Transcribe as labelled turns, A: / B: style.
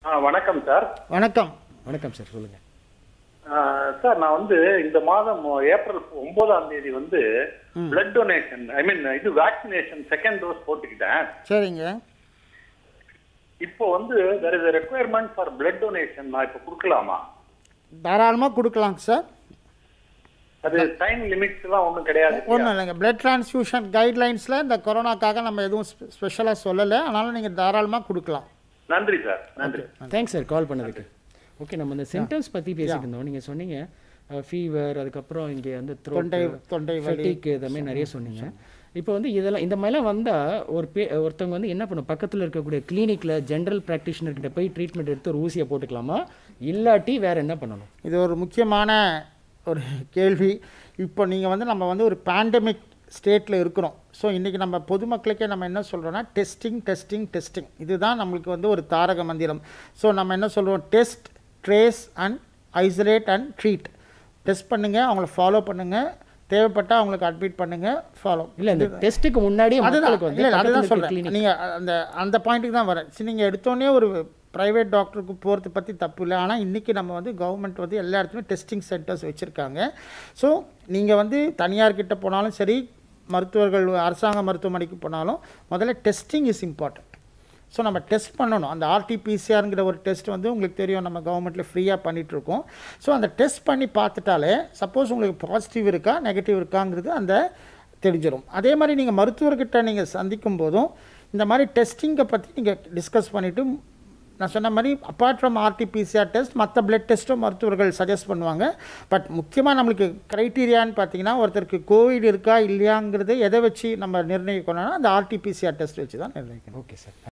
A: ஆ வணக்கம் சார்
B: வணக்கம்
C: வணக்கம் சார் சொல்லுங்க
A: ஆ, சார் நான் வந்து இந்த மாதம் ஏப்ரல் ஒன்பதாம் தேதி வந்து பிளட் டொனேஷன் ஐ மீன் இது வேக்சினேஷன் செகண்ட் டோஸ் போட்டுக்கிட்டேன்
B: சரிங்க
A: இப்போ வந்து there is a requirement for blood donation நான் இப்போ கொடுக்கலாமா
B: தாராளமாக கொடுக்கலாங்க சார்
A: அது டைம் லிமிட்ஸ் எல்லாம் ஒன்றும் கிடையாது
B: ஒன்றும் இல்லைங்க பிளட் டிரான்ஸ்ஃபியூஷன் கைட்லைன்ஸில் இந்த கொரோனாக்காக நம்ம எதுவும் ஸ்பெஷலாக சொல்லலை அதனால் நீங்கள் தாராளமாக கொடுக்கலாம்
A: நன்றி சார் நன்றி
C: தேங்க்ஸ் சார் கால் பண்ணதுக்கு ஓகே நம்ம இந்த சிம்டம்ஸ் பற்றி பேசிட்டு இருந்தோம் நீங்கள் சொன்னீங்க ஃபீவர் அதுக்கப்புறம் இங்கே வந்து
B: தொண்டை தொண்டை வலி
C: ஃபெட்டிக் இதெல்லாமே நிறைய சொன்னீங்க இப்போ வந்து இதெல்லாம் இந்த மாதிரிலாம் வந்தால் ஒரு பே ஒருத்தவங்க வந்து என்ன பண்ணும் பக்கத்தில் இருக்கக்கூடிய கிளினிக்கில் ஜென்ரல் ப்ராக்டிஷனர்கிட்ட போய் ட்ரீட்மெண்ட் எடுத்து ஒரு ஊசியை போட்டுக்கலாமா இல்லாட்டி வேற என்ன பண்ணணும்
B: இது ஒரு முக்கியமான ஒரு கேள்வி இப்போ நீங்கள் வந்து நம்ம வந்து ஒரு பேண்டமிக் ஸ்டேட்டில் இருக்கிறோம் ஸோ இன்றைக்கி நம்ம பொதுமக்களுக்கே நம்ம என்ன சொல்கிறோன்னா டெஸ்டிங் டெஸ்டிங் டெஸ்டிங் இதுதான் நம்மளுக்கு வந்து ஒரு தாரக மந்திரம் ஸோ நம்ம என்ன சொல்கிறோம் test trace and isolate and treat test பண்ணுங்கள் அவங்கள ஃபாலோ பண்ணுங்கள் தேவைப்பட்டால் அவங்களுக்கு அட்மிட் பண்ணுங்கள் ஃபாலோ
C: இல்லை இந்த டெஸ்ட்டுக்கு முன்னாடியே
B: அதுதான்
C: மக்களுக்கு வந்து
B: இல்லை அதுதான்
C: பக்கத்துல இருக்க
B: சொல்கிறேன்
C: clinic-
B: நீங்கள் அந்த அந்த பாயிண்ட்டுக்கு தான் வரேன் சரி நீங்கள் எடுத்தோடனே ஒரு ப்ரைவேட் டாக்டருக்கு போகிறது பற்றி தப்பு இல்லை ஆனால் இன்றைக்கி நம்ம வந்து கவர்மெண்ட் வந்து எல்லா இடத்துலையும் டெஸ்டிங் சென்டர்ஸ் வச்சுருக்காங்க ஸோ நீங்கள் வந்து தனியார்கிட்ட போனாலும் சரி மருத்துவர்கள் அரசாங்க மருத்துவமனைக்கு போனாலும் முதல்ல டெஸ்டிங் இஸ் இம்பார்ட்டன்ட் ஸோ நம்ம டெஸ்ட் பண்ணணும் அந்த ஆர்டிபிசிஆருங்கிற ஒரு டெஸ்ட் வந்து உங்களுக்கு தெரியும் நம்ம கவர்மெண்ட்டில் ஃப்ரீயாக பண்ணிகிட்ருக்கோம் ஸோ அந்த டெஸ்ட் பண்ணி பார்த்துட்டாலே சப்போஸ் உங்களுக்கு பாசிட்டிவ் இருக்கா நெகட்டிவ் இருக்காங்கிறது அந்த தெரிஞ்சிடும் அதே மாதிரி நீங்கள் மருத்துவர்கிட்ட நீங்கள் சந்திக்கும் போதும் இந்த மாதிரி டெஸ்டிங்கை பற்றி நீங்கள் டிஸ்கஸ் பண்ணிவிட்டு நான் சொன்ன மாதிரி அப்பார்ட் ஃப்ரம் ஆர்டிபிசிஆர் டெஸ்ட் மற்ற பிளட் டெஸ்ட்டும் மருத்துவர்கள் சஜஸ்ட் பண்ணுவாங்க பட் முக்கியமாக நம்மளுக்கு க்ரைட்டீரியான்னு பார்த்தீங்கன்னா ஒருத்தருக்கு கோவிட் இருக்கா இல்லையாங்கிறது எதை வச்சு நம்ம நிர்ணயிக்கணும்னா அந்த ஆர்டிபிசிஆர் டெஸ்ட் வச்சு தான் நிர்ணயிக்கணும்
C: ஓகே சார்